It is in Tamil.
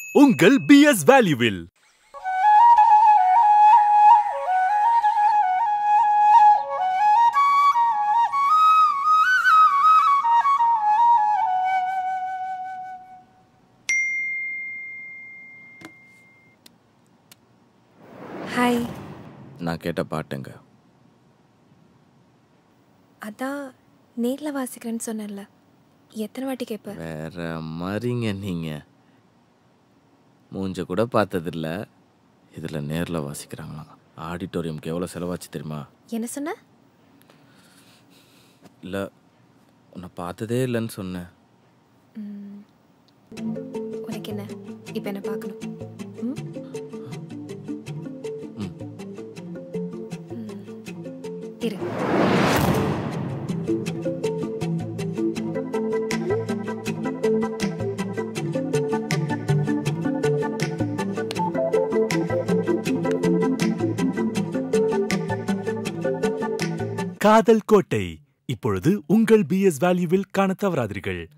உங்கள் பிஎஸ் வேல்யூவில் ஹாய் நான் கேட்ட பாட்டுங்க அதான் நேரில் வாசிக்கிறேன்னு சொன்னேன்ல எத்தனை வாட்டி கேட்ப வேற மாதிரிங்க நீங்க மூஞ்ச கூட பார்த்ததில்ல இதில் நேரில் வாசிக்கிறாங்களாம் ஆடிட்டோரியம்க்கு எவ்வளோ செலவாச்சு தெரியுமா என்ன சொன்ன இல்லை உன்னை பார்த்ததே இல்லைன்னு சொன்னேன் உனக்கு என்ன இப்போ என்ன பார்க்கணும் ம்? ம். ம். இரு காதல் கோட்டை இப்பொழுது உங்கள் பிஎஸ் வேல்யூவில் காண தவறாதீர்கள்